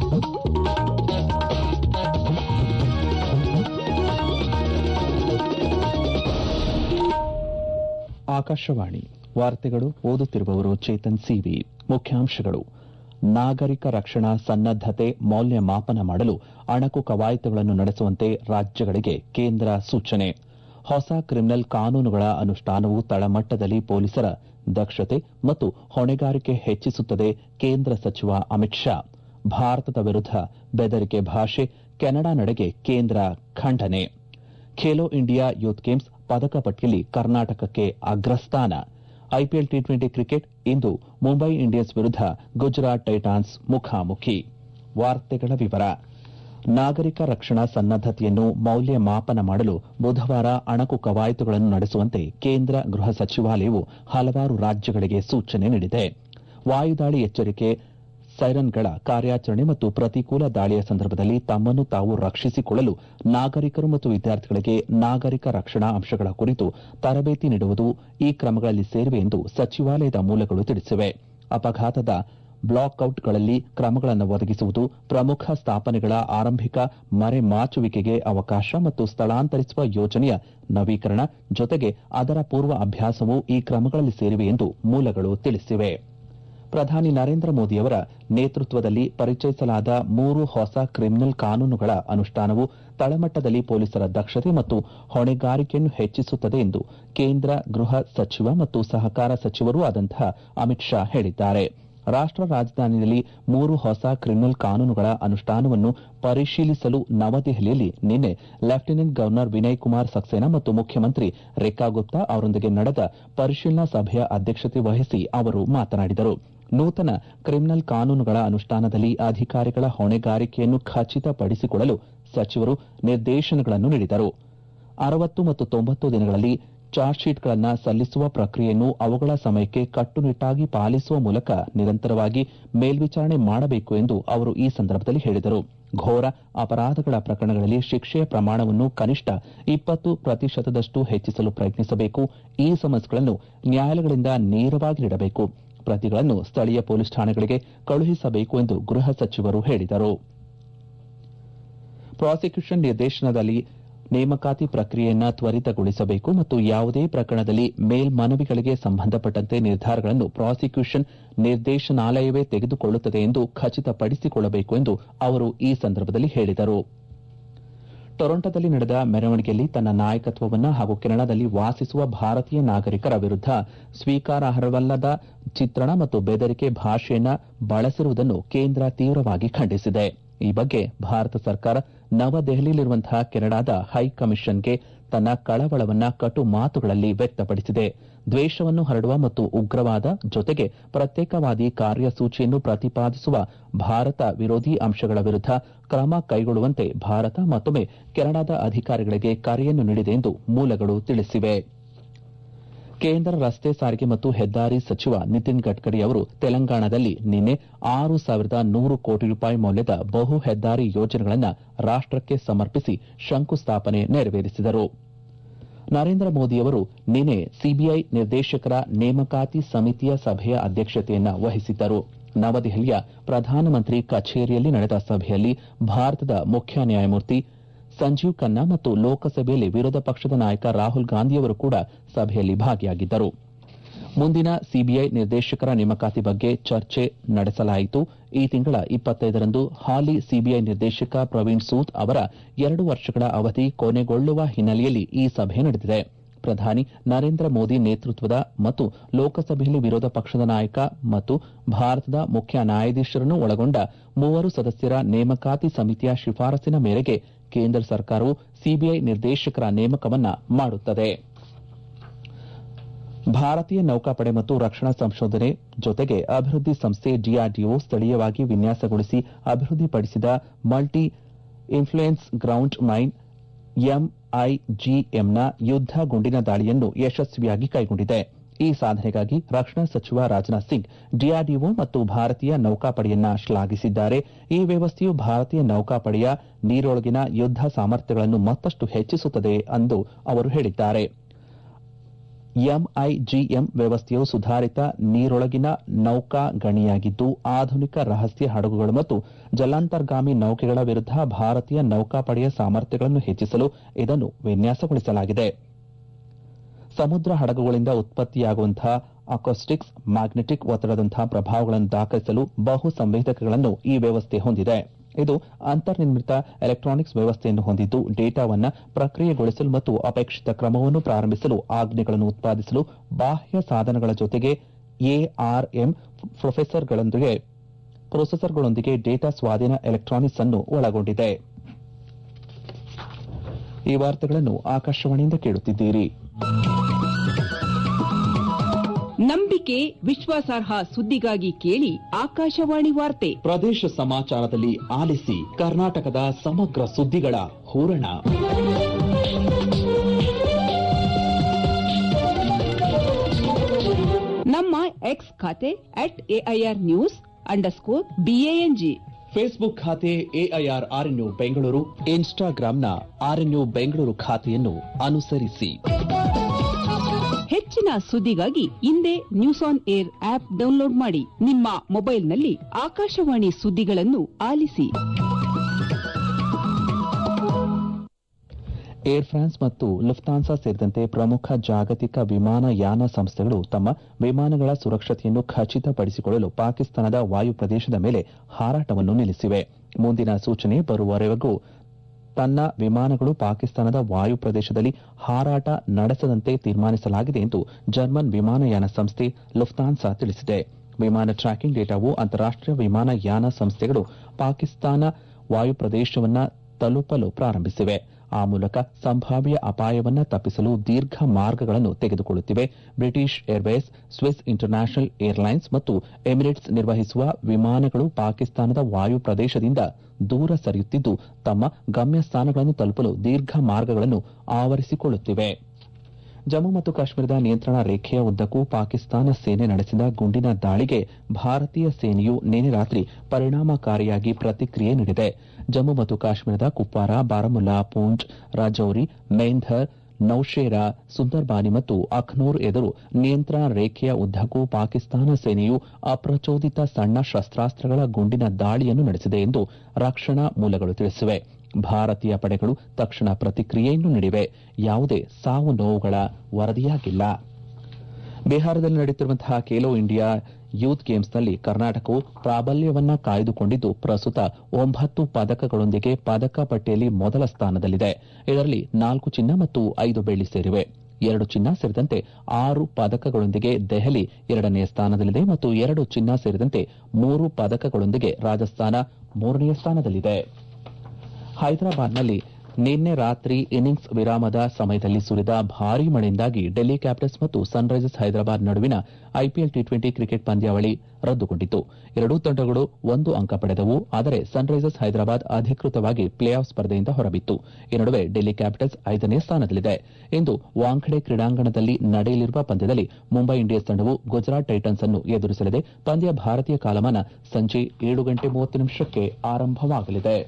ಆಕಾಶವಾಣಿ ವಾರ್ತೆಗಳು ಓದುತ್ತಿರುವವರು ಚೇತನ್ ಸಿವಿ ಮುಖ್ಯಾಂಶಗಳು ನಾಗರಿಕ ರಕ್ಷಣಾ ಸನ್ನದ್ದತೆ ಮೌಲ್ಯಮಾಪನ ಮಾಡಲು ಅಣಕು ಕವಾಯತುಗಳನ್ನು ನಡೆಸುವಂತೆ ರಾಜ್ಯಗಳಿಗೆ ಕೇಂದ್ರ ಸೂಚನೆ ಹೊಸ ಕ್ರಿಮಿನಲ್ ಕಾನೂನುಗಳ ಅನುಷ್ಠಾನವು ತಳಮಟ್ಟದಲ್ಲಿ ಪೊಲೀಸರ ದಕ್ಷತೆ ಮತ್ತು ಹೊಣೆಗಾರಿಕೆ ಹೆಚ್ಚಿಸುತ್ತದೆ ಕೇಂದ್ರ ಸಚಿವ ಅಮಿತ್ ಶಾ ಭಾರತದ ವಿರುದ್ಧ ಬೆದರಿಕೆ ಭಾಷೆ ಕೆನಡಾ ನಡೆಗೆ ಕೇಂದ್ರ ಖಂಡನೆ ಖೇಲೋ ಇಂಡಿಯಾ ಯೂತ್ ಗೇಮ್ಸ್ ಪದಕ ಪಟ್ಟಿಯಲ್ಲಿ ಕರ್ನಾಟಕಕ್ಕೆ ಅಗ್ರಸ್ಥಾನ ಐಪಿಎಲ್ ಟಿ ಟ್ವೆಂಟಿ ಕ್ರಿಕೆಟ್ ಇಂದು ಮುಂಬೈ ಇಂಡಿಯನ್ಸ್ ವಿರುದ್ಧ ಗುಜರಾತ್ ಟೈಟಾನ್ಸ್ ಮುಖಾಮುಖಿ ವಾರ್ತೆಗಳ ವಿವರ ನಾಗರಿಕ ರಕ್ಷಣಾ ಸನ್ನದ್ದತೆಯನ್ನು ಮೌಲ್ಯಮಾಪನ ಮಾಡಲು ಬುಧವಾರ ಅಣಕು ಕವಾಯತುಗಳನ್ನು ನಡೆಸುವಂತೆ ಕೇಂದ್ರ ಗೃಹ ಸಚಿವಾಲಯವು ಹಲವಾರು ರಾಜ್ಯಗಳಿಗೆ ಸೂಚನೆ ನೀಡಿದೆ ವಾಯುದಾಳಿ ಎಚ್ಚರಿಕೆ ಸೈರನ್ಗಳ ಕಾರ್ಯಾಚರಣೆ ಮತ್ತು ಪ್ರತಿಕೂಲ ದಾಳಿಯ ಸಂದರ್ಭದಲ್ಲಿ ತಮ್ಮನ್ನು ತಾವು ರಕ್ಷಿಸಿಕೊಳ್ಳಲು ನಾಗರಿಕರು ಮತ್ತು ವಿದ್ಯಾರ್ಥಿಗಳಿಗೆ ನಾಗರಿಕ ರಕ್ಷಣಾ ಅಂಶಗಳ ಕುರಿತು ತರಬೇತಿ ನೀಡುವುದು ಈ ಕ್ರಮಗಳಲ್ಲಿ ಸೇರಿವೆ ಎಂದು ಸಚಿವಾಲಯದ ಮೂಲಗಳು ತಿಳಿಸಿವೆ ಅಪಘಾತದ ಬ್ಲಾಕ್ಔಟ್ಗಳಲ್ಲಿ ಕ್ರಮಗಳನ್ನು ಒದಗಿಸುವುದು ಪ್ರಮುಖ ಸ್ಥಾಪನೆಗಳ ಆರಂಭಿಕ ಮರೆಮಾಚುವಿಕೆಗೆ ಅವಕಾಶ ಮತ್ತು ಸ್ಥಳಾಂತರಿಸುವ ಯೋಜನೆಯ ನವೀಕರಣ ಜೊತೆಗೆ ಅದರ ಪೂರ್ವ ಅಭ್ಯಾಸವೂ ಈ ಕ್ರಮಗಳಲ್ಲಿ ಸೇರಿವೆ ಎಂದು ಮೂಲಗಳು ತಿಳಿಸಿವೆ ಪ್ರಧಾನಿ ನರೇಂದ್ರ ಮೋದಿಯವರ ನೇತೃತ್ವದಲ್ಲಿ ಪರಿಚಯಿಸಲಾದ ಮೂರು ಹೊಸ ಕ್ರಿಮಿನಲ್ ಕಾನೂನುಗಳ ಅನುಷ್ಠಾನವು ತಳಮಟ್ಟದಲ್ಲಿ ಪೊಲೀಸರ ದಕ್ಷತೆ ಮತ್ತು ಹೊಣೆಗಾರಿಕೆಯನ್ನು ಹೆಚ್ಚಿಸುತ್ತದೆ ಎಂದು ಕೇಂದ್ರ ಗೃಹ ಸಚಿವ ಮತ್ತು ಸಹಕಾರ ಸಚಿವರೂ ಆದಂತಹ ಅಮಿತ್ ಶಾ ಹೇಳಿದ್ದಾರೆ ರಾಷ್ಟ ರಾಜಧಾನಿಯಲ್ಲಿ ಮೂರು ಹೊಸ ಕ್ರಿಮಿನಲ್ ಕಾನೂನುಗಳ ಅನುಷ್ಠಾನವನ್ನು ಪರಿಶೀಲಿಸಲು ನವದೆಹಲಿಯಲ್ಲಿ ನಿನ್ನೆ ಲೆಫ್ಟಿನೆಂಟ್ ಗವರ್ನರ್ ವಿನಯ್ ಕುಮಾರ್ ಸಕ್ಸೇನಾ ಮತ್ತು ಮುಖ್ಯಮಂತ್ರಿ ರೇಖಾ ಗುಪ್ತಾ ಅವರೊಂದಿಗೆ ನಡೆದ ಪರಿಶೀಲನಾ ಸಭೆಯ ಅಧ್ಯಕ್ಷತೆ ವಹಿಸಿ ಅವರು ಮಾತನಾಡಿದರು ನೂತನ ಕ್ರಿಮಿನಲ್ ಕಾನೂನುಗಳ ಅನುಷ್ಠಾನದಲ್ಲಿ ಅಧಿಕಾರಿಗಳ ಹೊಣೆಗಾರಿಕೆಯನ್ನು ಖಚಿತಪಡಿಸಿಕೊಳ್ಳಲು ಸಚಿವರು ನಿರ್ದೇಶನಗಳನ್ನು ನೀಡಿದರು ಅರವತ್ತು ಮತ್ತು ತೊಂಬತ್ತು ದಿನಗಳಲ್ಲಿ ಚಾರ್ಜ್ ಶೀಟ್ಗಳನ್ನು ಸಲ್ಲಿಸುವ ಪ್ರಕ್ರಿಯೆಯನ್ನು ಅವುಗಳ ಸಮಯಕ್ಕೆ ಕಟ್ಟುನಿಟ್ಟಾಗಿ ಪಾಲಿಸುವ ಮೂಲಕ ನಿರಂತರವಾಗಿ ಮೇಲ್ವಿಚಾರಣೆ ಮಾಡಬೇಕು ಎಂದು ಅವರು ಈ ಸಂದರ್ಭದಲ್ಲಿ ಹೇಳಿದರು ಘೋರ ಅಪರಾಧಗಳ ಪ್ರಕರಣಗಳಲ್ಲಿ ಶಿಕ್ಷೆಯ ಪ್ರಮಾಣವನ್ನು ಕನಿಷ್ಠ ಇಪ್ಪತ್ತು ಪ್ರತಿಶತದಷ್ಟು ಹೆಚ್ಚಿಸಲು ಪ್ರಯತ್ನಿಸಬೇಕು ಈ ಸಮಸ್ಯೆಗಳನ್ನು ನ್ಯಾಯಾಲಯಗಳಿಂದ ನೇರವಾಗಿ ನೀಡಬೇಕು ಪ್ರತಿಗಳನ್ನು ಸ್ಥಳೀಯ ಪೊಲೀಸ್ ಠಾಣೆಗಳಿಗೆ ಕಳುಹಿಸಬೇಕು ಎಂದು ಗೃಹ ಸಚಿವರು ಹೇಳಿದರು ಪ್ರಾಸಿಕ್ಯೂಷನ್ ನಿರ್ದೇಶನದಲ್ಲಿ ನೇಮಕಾತಿ ಪ್ರಕ್ರಿಯೆಯನ್ನು ತ್ವರಿತಗೊಳಿಸಬೇಕು ಮತ್ತು ಯಾವುದೇ ಪ್ರಕರಣದಲ್ಲಿ ಮೇಲ್ಮನವಿಗಳಿಗೆ ಸಂಬಂಧಪಟ್ಟಂತೆ ನಿರ್ಧಾರಗಳನ್ನು ಪ್ರಾಸಿಕ್ಯೂಷನ್ ನಿರ್ದೇಶನಾಲಯವೇ ತೆಗೆದುಕೊಳ್ಳುತ್ತದೆ ಎಂದು ಖಚಿತಪಡಿಸಿಕೊಳ್ಳಬೇಕು ಎಂದು ಅವರು ಈ ಸಂದರ್ಭದಲ್ಲಿ ಹೇಳಿದರು ಟೊರೊಂಟೊದಲ್ಲಿ ನಡೆದ ಮೆರವಣಿಗೆಯಲ್ಲಿ ತನ್ನ ನಾಯಕತ್ವವನ್ನು ಹಾಗೂ ಕೆನಡಾದಲ್ಲಿ ವಾಸಿಸುವ ಭಾರತೀಯ ನಾಗರಿಕರ ವಿರುದ್ಧ ಸ್ವೀಕಾರಾರ್ಹವಲ್ಲದ ಚಿತ್ರಣ ಮತ್ತು ಬೆದರಿಕೆ ಭಾಷೆಯನ್ನು ಬಳಸಿರುವುದನ್ನು ಕೇಂದ್ರ ತೀವ್ರವಾಗಿ ಖಂಡಿಸಿದೆ ಈ ಬಗ್ಗೆ ಭಾರತ ಸರ್ಕಾರ ನವದೆಹಲಿಯಲ್ಲಿರುವಂತಹ ಕೆನಡಾದ ಹೈಕಮಿಷನ್ಗೆ ತನ್ನ ಕಳವಳವನ್ನ ಕಟು ಮಾತುಗಳಲ್ಲಿ ವ್ಯಕ್ತಪಡಿಸಿದೆ ದ್ವೇಷವನ್ನು ಹರಡುವ ಮತ್ತು ಉಗ್ರವಾದ ಜೊತೆಗೆ ಪ್ರತ್ಯೇಕವಾದಿ ಕಾರ್ಯಸೂಚಿಯನ್ನು ಪ್ರತಿಪಾದಿಸುವ ಭಾರತ ವಿರೋಧಿ ಅಂಶಗಳ ವಿರುದ್ಧ ಕ್ರಮ ಕೈಗೊಳ್ಳುವಂತೆ ಭಾರತ ಮತ್ತೊಮ್ಮೆ ಕೆನಡಾದ ಅಧಿಕಾರಿಗಳಿಗೆ ಕರೆಯನ್ನು ನೀಡಿದೆ ಎಂದು ಮೂಲಗಳು ತಿಳಿಸಿವೆ ಕೇಂದ್ರ ರಸ್ತೆ ಸಾರಿಗೆ ಮತ್ತು ಹೆದ್ದಾರಿ ಸಚಿವ ನಿತಿನ್ ಗಡ್ಕರಿ ಅವರು ತೆಲಂಗಾಣದಲ್ಲಿ ನಿನ್ನೆ ಆರು ಸಾವಿರದ ನೂರು ಕೋಟಿ ರೂಪಾಯಿ ಮೌಲ್ಯದ ಬಹು ಹೆದ್ದಾರಿ ಯೋಜನೆಗಳನ್ನು ರಾಷ್ಟಕ್ಕೆ ಸಮರ್ಪಿಸಿ ಶಂಕುಸ್ಥಾಪನೆ ನೆರವೇರಿಸಿದರು ನರೇಂದ್ರ ಮೋದಿಯವರು ನಿನ್ನೆ ಸಿಬಿಐ ನಿರ್ದೇಶಕರ ನೇಮಕಾತಿ ಸಮಿತಿಯ ಸಭೆಯ ಅಧ್ಯಕ್ಷತೆಯನ್ನು ವಹಿಸಿದ್ದರು ನವದೆಹಲಿಯ ಪ್ರಧಾನಮಂತ್ರಿ ಕಚೇರಿಯಲ್ಲಿ ನಡೆದ ಸಭೆಯಲ್ಲಿ ಭಾರತದ ಮುಖ್ಯ ನ್ಯಾಯಮೂರ್ತಿ ಸಂಜೀವ್ ಖನ್ನಾ ಮತ್ತು ಲೋಕಸಭೆಯಲ್ಲಿ ವಿರೋಧ ಪಕ್ಷದ ನಾಯಕ ರಾಹುಲ್ ಗಾಂಧಿಯವರು ಕೂಡ ಸಭೆಯಲ್ಲಿ ಭಾಗಿಯಾಗಿದ್ದರು ಮುಂದಿನ ಸಿಬಿಐ ನಿರ್ದೇಶಕರ ನೇಮಕಾತಿ ಬಗ್ಗೆ ಚರ್ಚೆ ನಡೆಸಲಾಯಿತು ಈ ತಿಂಗಳ ಇಪ್ಪತ್ತೈದರಂದು ಹಾಲಿ ಸಿಬಿಐ ನಿರ್ದೇಶಕ ಪ್ರವೀಣ್ ಸೂದ್ ಅವರ ಎರಡು ವರ್ಷಗಳ ಅವಧಿ ಕೊನೆಗೊಳ್ಳುವ ಹಿನ್ನೆಲೆಯಲ್ಲಿ ಈ ಸಭೆ ನಡೆದಿದೆ ಪ್ರಧಾನಿ ನರೇಂದ್ರ ಮೋದಿ ನೇತೃತ್ವದ ಮತ್ತು ಲೋಕಸಭೆಯಲ್ಲಿ ವಿರೋಧ ಪಕ್ಷದ ನಾಯಕ ಮತ್ತು ಭಾರತದ ಮುಖ್ಯ ನ್ಯಾಯಾಧೀಶರನ್ನು ಒಳಗೊಂಡ ಮೂವರು ಸದಸ್ಯರ ನೇಮಕಾತಿ ಸಮಿತಿಯ ಶಿಫಾರಸಿನ ಮೇರೆಗೆ ಕೇಂದ್ರ ಸರ್ಕಾರವು ಸಿಬಿಐ ನಿರ್ದೇಶಕರ ನೇಮಕವನ್ನ ಮಾಡುತ್ತದೆ ಭಾರತೀಯ ನೌಕಾಪಡೆ ಮತ್ತು ರಕ್ಷಣಾ ಸಂಶೋಧನೆ ಜೊತೆಗೆ ಅಭಿವೃದ್ಧಿ ಸಂಸ್ಥೆ ಡಿಆರ್ಡಿಒ ಸ್ಥಳೀಯವಾಗಿ ವಿನ್ಯಾಸಗೊಳಿಸಿ ಅಭಿವೃದ್ಧಿಪಡಿಸಿದ ಮಲ್ಟಿ ಇನ್ಫ್ಲೂಯೆನ್ಸ್ ಗ್ರೌಂಡ್ ಮೈನ್ ಎಂಐಜಿಎಂನ ಯುದ್ದ ಗುಂಡಿನ ದಾಳಿಯನ್ನು ಯಶಸ್ವಿಯಾಗಿ ಕೈಗೊಂಡಿದೆ ಈ ಸಾಧನೆಗಾಗಿ ರಕ್ಷಣಾ ಸಚಿವ ರಾಜನಾಥ್ ಸಿಂಗ್ ಡಿಆರ್ಡಿಒ ಮತ್ತು ಭಾರತೀಯ ನೌಕಾಪಡೆಯನ್ನ ಶ್ಲಾಘಿಸಿದ್ದಾರೆ ಈ ವ್ಯವಸ್ಥೆಯು ಭಾರತೀಯ ನೌಕಾಪಡೆಯ ನೀರೊಳಗಿನ ಯುದ್ದ ಸಾಮರ್ಥ್ಯಗಳನ್ನು ಮತ್ತಷ್ಟು ಹೆಚ್ಚಿಸುತ್ತದೆ ಎಂದು ಅವರು ಹೇಳಿದ್ದಾರೆ ಎಂಐಜಿಎಂ ವ್ಯವಸ್ಥೆಯು ಸುಧಾರಿತ ನೀರೊಳಗಿನ ನೌಕಾ ಗಣಿಯಾಗಿದ್ದು ಆಧುನಿಕ ರಹಸ್ಯ ಹಡಗುಗಳು ಮತ್ತು ಜಲಾಂತರ್ಗಾಮಿ ನೌಕೆಗಳ ವಿರುದ್ಧ ಭಾರತೀಯ ನೌಕಾಪಡೆಯ ಸಾಮರ್ಥ್ಯಗಳನ್ನು ಹೆಚ್ಚಿಸಲು ಇದನ್ನು ವಿನ್ಯಾಸಗೊಳಿಸಲಾಗಿದೆ ಸಮುದ್ರ ಹಡಗುಗಳಿಂದ ಉತ್ಪತ್ತಿಯಾಗುವಂತಹ ಅಕೋಸ್ಟಿಕ್ಸ್ ಮ್ಯಾಗ್ನೆಟಿಕ್ ಒತ್ತಡದಂತಹ ಪ್ರಭಾವಗಳನ್ನು ದಾಖಲಿಸಲು ಬಹು ಸಂವೇದಕಗಳನ್ನು ಈ ವ್ಯವಸ್ಥೆ ಹೊಂದಿದೆ ಇದು ಅಂತರ್ನಿರ್ಮಿತ ಎಲೆಕ್ಟ್ರಾನಿಕ್ಸ್ ವ್ಯವಸ್ಥೆಯನ್ನು ಹೊಂದಿದ್ದು ಡೇಟಾವನ್ನು ಪ್ರಕ್ರಿಯೆಗೊಳಿಸಲು ಮತ್ತು ಅಪೇಕ್ಷಿತ ಕ್ರಮವನ್ನು ಪ್ರಾರಂಭಿಸಲು ಆಜ್ಞೆಗಳನ್ನು ಉತ್ಪಾದಿಸಲು ಬಾಹ್ಯ ಸಾಧನಗಳ ಜೊತೆಗೆ ಎಆರ್ಎಂ ಪ್ರೊಸೆಸರ್ಗಳೊಂದಿಗೆ ಪ್ರೊಸೆಸರ್ಗಳೊಂದಿಗೆ ಡೇಟಾ ಸ್ವಾಧೀನ ಎಲೆಕ್ಟ್ರಾನಿಕ್ಸ್ ಅನ್ನು ಒಳಗೊಂಡಿದೆ ಈ ವಾರ್ತೆಗಳನ್ನು ಆಕಾಶವಾಣಿಯಿಂದ ಕೇಳುತ್ತಿದ್ದೀರಿ ನಂಬಿಕೆ ವಿಶ್ವಾಸಾರ್ಹ ಸುದ್ದಿಗಾಗಿ ಕೇಳಿ ಆಕಾಶವಾಣಿ ವಾರ್ತೆ ಪ್ರದೇಶ ಸಮಾಚಾರದಲ್ಲಿ ಆಲಿಸಿ ಕರ್ನಾಟಕದ ಸಮಗ್ರ ಸುದ್ದಿಗಳ ಹೂರಣ ನಮ್ಮ ಎಕ್ಸ್ ಖಾತೆ at AIR news underscore BANG Facebook ಖಾತೆ ಎಐಆರ್ ಆರ್ಎನ್ಯು ಬೆಂಗಳೂರು ಇನ್ಸ್ಟಾಗ್ರಾಂನ ಆರ್ಎನ್ಯು ಬೆಂಗಳೂರು ಖಾತೆಯನ್ನು ಅನುಸರಿಸಿ ಹೆಚ್ಚಿನ ಸುದ್ದಿಗಾಗಿ ಹಿಂದೆ news on air app download ಮಾಡಿ ನಿಮ್ಮ ಮೊಬೈಲ್ನಲ್ಲಿ ಆಕಾಶವಾಣಿ ಸುದ್ದಿಗಳನ್ನು ಆಲಿಸಿ ಏರ್ ಫ್ರಾನ್ಸ್ ಮತ್ತು ಲುಫ್ತಾನ್ಸಾ ಸೇರಿದಂತೆ ಪ್ರಮುಖ ಜಾಗತಿಕ ವಿಮಾನಯಾನ ಸಂಸ್ಥೆಗಳು ತಮ್ಮ ವಿಮಾನಗಳ ಸುರಕ್ಷತೆಯನ್ನು ಖಚಿತಪಡಿಸಿಕೊಳ್ಳಲು ಪಾಕಿಸ್ತಾನದ ವಾಯು ಪ್ರದೇಶದ ಮೇಲೆ ಹಾರಾಟವನ್ನು ನಿಲ್ಲಿಸಿವೆ ಮುಂದಿನ ಸೂಚನೆ ಬರುವವರೆಗೂ ತನ್ನ ವಿಮಾನಗಳು ಪಾಕಿಸ್ತಾನದ ವಾಯು ಪ್ರದೇಶದಲ್ಲಿ ಹಾರಾಟ ನಡೆಸದಂತೆ ತೀರ್ಮಾನಿಸಲಾಗಿದೆ ಎಂದು ಜರ್ಮನ್ ವಿಮಾನಯಾನ ಸಂಸ್ಥೆ ಲುಫ್ತಾನ್ಸಾ ತಿಳಿಸಿದೆ ವಿಮಾನ ಟ್ರ್ಯಾಕಿಂಗ್ ಡೇಟಾವು ಅಂತಾರಾಷ್ಟೀಯ ವಿಮಾನಯಾನ ಸಂಸ್ಥೆಗಳು ಪಾಕಿಸ್ತಾನ ವಾಯು ಪ್ರದೇಶವನ್ನ ತಲುಪಲು ಪ್ರಾರಂಭಿಸಿವೆ ಆ ಮೂಲಕ ಸಂಭಾವ್ಯ ಅಪಾಯವನ್ನ ತಪ್ಪಿಸಲು ದೀರ್ಘ ಮಾರ್ಗಗಳನ್ನು ತೆಗೆದುಕೊಳ್ಳುತ್ತಿವೆ British Airways Swiss International Airlines ಮತ್ತು ಎಮಿರೇಟ್ಸ್ ನಿರ್ವಹಿಸುವ ವಿಮಾನಗಳು ಪಾಕಿಸ್ತಾನದ ವಾಯು ಪ್ರದೇಶದಿಂದ ದೂರ ಸರಿಯುತ್ತಿದ್ದು ತಮ್ಮ ಗಮ್ಯಸ್ಥಾನಗಳನ್ನು ತಲುಪಲು ದೀರ್ಘ ಮಾರ್ಗಗಳನ್ನು ಆವರಿಸಿಕೊಳ್ಳುತ್ತಿವೆ ಜಮ್ಮು ಮತ್ತು ಕಾಶ್ಮೀರದ ನಿಯಂತ್ರಣ ರೇಖೆಯ ಉದ್ದಕ್ಕೂ ಪಾಕಿಸ್ತಾನ ಸೇನೆ ನಡೆಸಿದ ಗುಂಡಿನ ದಾಳಿಗೆ ಭಾರತೀಯ ಸೇನೆಯು ನಿನ್ನೆ ರಾತ್ರಿ ಪರಿಣಾಮಕಾರಿಯಾಗಿ ಪ್ರತಿಕ್ರಿಯೆ ನೀಡಿದೆ ಜಮ್ಮು ಮತ್ತು ಕಾಶ್ಮೀರದ ಕುಪ್ವಾರ ಬಾರಾಮುಲ್ಲಾ ಪೂಂಚ್ ರಾಜೌರಿ ಮೇಂಧರ್ ನೌಶೇರಾ ಸುಂದರ್ಬಾನಿ ಮತ್ತು ಅಖ್ನೂರ್ ಎದುರು ನಿಯಂತ್ರಣ ರೇಖೆಯ ಉದ್ದಕ್ಕೂ ಪಾಕಿಸ್ತಾನ ಸೇನೆಯು ಅಪ್ರಚೋದಿತ ಸಣ್ಣ ಶಸ್ತ್ರಾಸ್ತ್ರಗಳ ಗುಂಡಿನ ದಾಳಿಯನ್ನು ನಡೆಸಿದೆ ಎಂದು ರಕ್ಷಣಾ ಮೂಲಗಳು ತಿಳಿಸಿವೆ ಭಾರತೀಯ ಪಡೆಗಳು ತಕ್ಷಣ ಪ್ರತಿಕ್ರಿಯೆಯನ್ನು ನೀಡಿವೆ ಯಾವುದೇ ಸಾವು ನೋವುಗಳ ವರದಿಯಾಗಿಲ್ಲ ಬಿಹಾರದಲ್ಲಿ ನಡೆಯುತ್ತಿರುವಂತಹ ಖೇಲೋ ಇಂಡಿಯಾ ಯೂತ್ ಗೇಮ್ಸ್ನಲ್ಲಿ ಕರ್ನಾಟಕವು ಪ್ರಾಬಲ್ಯವನ್ನ ಕಾಯ್ದುಕೊಂಡಿದ್ದು ಪ್ರಸ್ತುತ ಒಂಬತ್ತು ಪದಕಗಳೊಂದಿಗೆ ಪದಕ ಪಟ್ಟಿಯಲ್ಲಿ ಮೊದಲ ಸ್ಥಾನದಲ್ಲಿದೆ ಇದರಲ್ಲಿ ನಾಲ್ಕು ಚಿನ್ನ ಮತ್ತು ಐದು ಬೆಳ್ಳಿ ಸೇರಿವೆ ಎರಡು ಚಿನ್ನ ಸೇರಿದಂತೆ ಆರು ಪದಕಗಳೊಂದಿಗೆ ದೆಹಲಿ ಎರಡನೇ ಸ್ಥಾನದಲ್ಲಿದೆ ಮತ್ತು ಎರಡು ಚಿನ್ನ ಸೇರಿದಂತೆ ಮೂರು ಪದಕಗಳೊಂದಿಗೆ ರಾಜಸ್ಥಾನ ಮೂರನೆಯ ಸ್ಥಾನದಲ್ಲಿದೆ ಹೈದರಾಬಾದ್ನಲ್ಲಿ ನಿನ್ನೆ ರಾತ್ರಿ ಇನ್ನಿಂಗ್ಸ್ ವಿರಾಮದ ಸಮಯದಲ್ಲಿ ಸುರಿದ ಭಾರೀ ಮಳೆಯಿಂದಾಗಿ ಡೆಲ್ಲಿ ಕ್ಯಾಪಿಟಲ್ಸ್ ಮತ್ತು ಸನ್ರೈಸರ್ಸ್ ಹೈದರಾಬಾದ್ ನಡುವಿನ ಐಪಿಎಲ್ ಟಿ ಟ್ವೆಂಟಿ ಕ್ರಿಕೆಟ್ ಪಂದ್ಯಾವಳಿ ರದ್ದುಗೊಂಡಿತು ಎರಡೂ ತಂಡಗಳು ಒಂದು ಅಂಕ ಪಡೆದವು ಆದರೆ ಸನ್ರೈಸರ್ಸ್ ಹೈದರಾಬಾದ್ ಅಧಿಕೃತವಾಗಿ ಪ್ಲೇ ಆಫ್ ಸ್ಪರ್ಧೆಯಿಂದ ಹೊರಬಿತ್ತು ಈ ನಡುವೆ ಡೆಲ್ಲಿ ಕ್ಯಾಪಿಟಲ್ಸ್ ಐದನೇ ಸ್ಥಾನದಲ್ಲಿದೆ ಇಂದು ವಾಂಖೆಡೆ ಕ್ರೀಡಾಂಗಣದಲ್ಲಿ ನಡೆಯಲಿರುವ ಪಂದ್ಯದಲ್ಲಿ ಮುಂಬೈ ಇಂಡಿಯನ್ಸ್ ತಂಡವು ಗುಜರಾತ್ ಟೈಟನ್ಸ್ ಅನ್ನು ಎದುರಿಸಲಿದೆ ಪಂದ್ಯ ಭಾರತೀಯ ಕಾಲಮಾನ ಸಂಜೆ ಏಳು ಗಂಟೆ ಮೂವತ್ತು ನಿಮಿಷಕ್ಕೆ ಆರಂಭವಾಗಲಿದೆ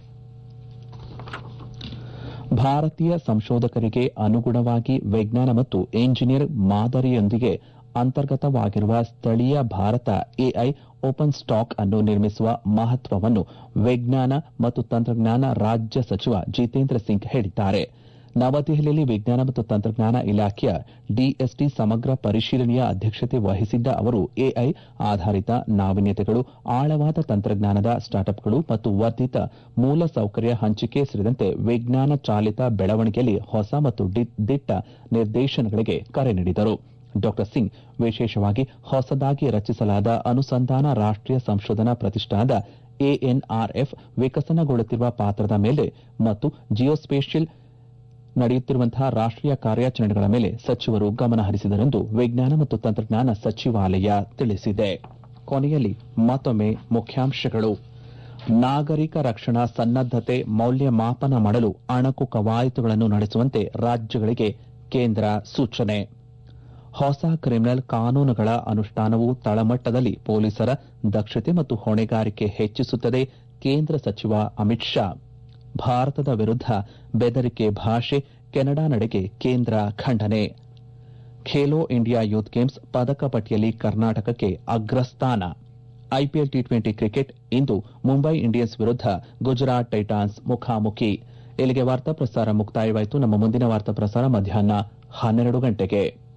ಭಾರತೀಯ ಸಂಶೋಧಕರಿಗೆ ಅನುಗುಣವಾಗಿ ವಿಜ್ಞಾನ ಮತ್ತು ಎಂಜಿನಿಯರ್ ಮಾದರಿಯೊಂದಿಗೆ ಅಂತರ್ಗತವಾಗಿರುವ ಸ್ಥಳೀಯ ಭಾರತ ಎಐ ಓಪನ್ ಸ್ಟಾಕ್ ಅನ್ನು ನಿರ್ಮಿಸುವ ಮಹತ್ವವನ್ನು ವಿಜ್ಞಾನ ಮತ್ತು ತಂತ್ರಜ್ಞಾನ ರಾಜ್ಯ ಸಚಿವ ಜಿತೇಂದ್ರ ಸಿಂಗ್ ಹೇಳಿದ್ದಾರೆ ನವದೆಹಲಿಯಲ್ಲಿ ವಿಜ್ಞಾನ ಮತ್ತು ತಂತ್ರಜ್ಞಾನ ಇಲಾಖೆಯ ಡಿಎಸ್ಟಿ ಸಮಗ್ರ ಪರಿಶೀಲನೆಯ ಅಧ್ಯಕ್ಷತೆ ವಹಿಸಿದ್ದ ಅವರು ಎಐ ಆಧಾರಿತ ನಾವೀನ್ಯತೆಗಳು ಆಳವಾದ ತಂತ್ರಜ್ಞಾನದ ಸ್ಟಾರ್ಟ್ಅಪ್ಗಳು ಮತ್ತು ವರ್ಧಿತ ಮೂಲಸೌಕರ್ಯ ಹಂಚಿಕೆ ಸೇರಿದಂತೆ ವಿಜ್ಞಾನ ಚಾಲಿತ ಬೆಳವಣಿಗೆಯಲ್ಲಿ ಹೊಸ ಮತ್ತು ದಿಟ್ಟ ನಿರ್ದೇಶನಗಳಿಗೆ ಕರೆ ನೀಡಿದರು ಡಾ ಸಿಂಗ್ ವಿಶೇಷವಾಗಿ ಹೊಸದಾಗಿ ರಚಿಸಲಾದ ಅನುಸಂಧಾನ ರಾಷ್ಟೀಯ ಸಂಶೋಧನಾ ಪ್ರತಿಷ್ಠಾನದ ಎಎನ್ಆರ್ಎಫ್ ವಿಕಸನಗೊಳ್ಳುತ್ತಿರುವ ಪಾತ್ರದ ಮೇಲೆ ಮತ್ತು ಜಿಯೋಸ್ಪೇಷಿಯಲ್ ನಡೆಯುತ್ತಿರುವಂತಹ ರಾಷ್ಟೀಯ ಕಾರ್ಯಾಚರಣೆಗಳ ಮೇಲೆ ಸಚಿವರು ಗಮನ ಹರಿಸಿದರೆಂದು ವಿಜ್ಞಾನ ಮತ್ತು ತಂತ್ರಜ್ಞಾನ ಸಚಿವಾಲಯ ತಿಳಿಸಿದೆ ಕೊನೆಯಲ್ಲಿ ಮತ್ತೊಮ್ಮೆ ಮುಖ್ಯಾಂಶಗಳು ನಾಗರಿಕ ರಕ್ಷಣಾ ಸನ್ನದ್ದತೆ ಮೌಲ್ಯಮಾಪನ ಮಾಡಲು ಅಣಕು ಕವಾಯತುಗಳನ್ನು ನಡೆಸುವಂತೆ ರಾಜ್ಯಗಳಿಗೆ ಕೇಂದ್ರ ಸೂಚನೆ ಹೊಸ ಕ್ರಿಮಿನಲ್ ಕಾನೂನುಗಳ ಅನುಷ್ಠಾನವು ತಳಮಟ್ಟದಲ್ಲಿ ಪೊಲೀಸರ ದಕ್ಷತೆ ಮತ್ತು ಹೊಣೆಗಾರಿಕೆ ಹೆಚ್ಚಿಸುತ್ತದೆ ಕೇಂದ್ರ ಸಚಿವ ಅಮಿತ್ ಶಾ ಭಾರತದ ವಿರುದ್ಧ ಬೆದರಿಕೆ ಭಾಷೆ ಕೆನಡಾ ನಡೆಗೆ ಕೇಂದ್ರ ಖಂಡನೆ ಖೇಲೋ ಇಂಡಿಯಾ ಯೂತ್ ಗೇಮ್ಸ್ ಪದಕ ಪಟ್ಟಿಯಲ್ಲಿ ಕರ್ನಾಟಕಕ್ಕೆ ಅಗ್ರಸ್ಥಾನ ಐಪಿಎಲ್ ಟಿ ಟ್ವೆಂಟಿ ಕ್ರಿಕೆಟ್ ಇಂದು ಮುಂಬೈ ಇಂಡಿಯನ್ಸ್ ವಿರುದ್ಧ ಗುಜರಾತ್ ಟೈಟಾನ್ಸ್ ಮುಖಾಮುಖಿ ಇಲ್ಲಿಗೆ ವಾರ್ತಾ ಪ್ರಸಾರ ಮುಕ್ತಾಯವಾಯಿತು ನಮ್ಮ ಮುಂದಿನ ವಾರ್ತಾ ಪ್ರಸಾರ ಮಧ್ಯಾಹ್ನ ಹನ್ನೆರಡು ಗಂಟೆಗೆ